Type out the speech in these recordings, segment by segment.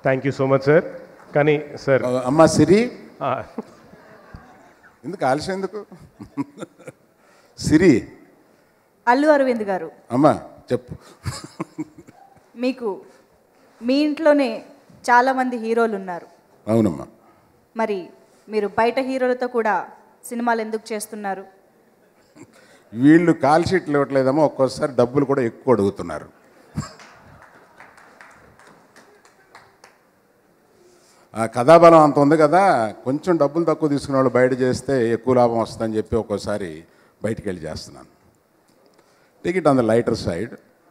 thank you so much sir కానీ sir అమ్మ సిరి ఆ, ఎందుకు ఆలస్యం ఎందుకు సిరి అల్లు అరవింద్ గారు అమ్మ చెప్పు మీకు మీ ఇంట్లోనే చాలామంది హీరోలు ఉన్నారు అవునమ్మా మరి మీరు బయట హీరోలతో కూడా సినిమాలు ఎందుకు చేస్తున్నారు వీళ్ళు కాల్ షీట్లు ఇవ్వట్లేదమ్మా ఒక్కోసారి డబ్బులు కూడా ఎక్కువ అడుగుతున్నారు ఆ కథాబలం అంత ఉంది కదా కొంచెం డబ్బులు తక్కువ తీసుకునే వాళ్ళు బయట చేస్తే ఎక్కువ లాభం వస్తుందని చెప్పి ఒక్కోసారి బయటికి వెళ్ళి చేస్తున్నాను ticket on the lighter side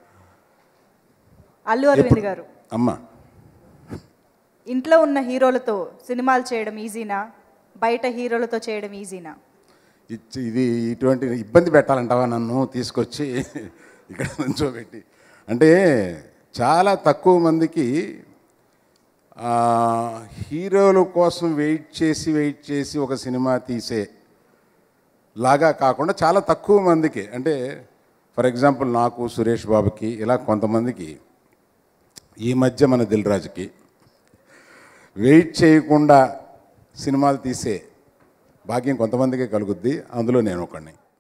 Allu Aravind గారు అమ్మ ఇంట్లో ఉన్న హీరోలతో సినిమాలు చేయడం ఈజీనా బయట హీరోలతో చేయడం ఈజీనా ఇచ్చి ఇది ఇటువంటి ఇబ్బంది పెట్టాలంటావా నన్ను తీసుకొచ్చి ఇక్కడ నుంచోబెట్టి అంటే చాలా తక్కువ మందికి ఆ, హీరోల కోసం వెయిట్ చేసి వెయిట్ చేసి ఒక సినిమా తీసే లాగా కాకుండా చాలా తక్కువ మందికి అంటే ఫర్ ఎగ్జాంపుల్ నాకు సురేష్ బాబుకి ఇలా కొంతమందికి ఈ మధ్య మన దిల్ రాజుకి వెయిట్ చేయకుండా సినిమాలు తీసే భాగ్యం కొంతమందికే కలుగుద్ది అందులో నేను ఒకడిని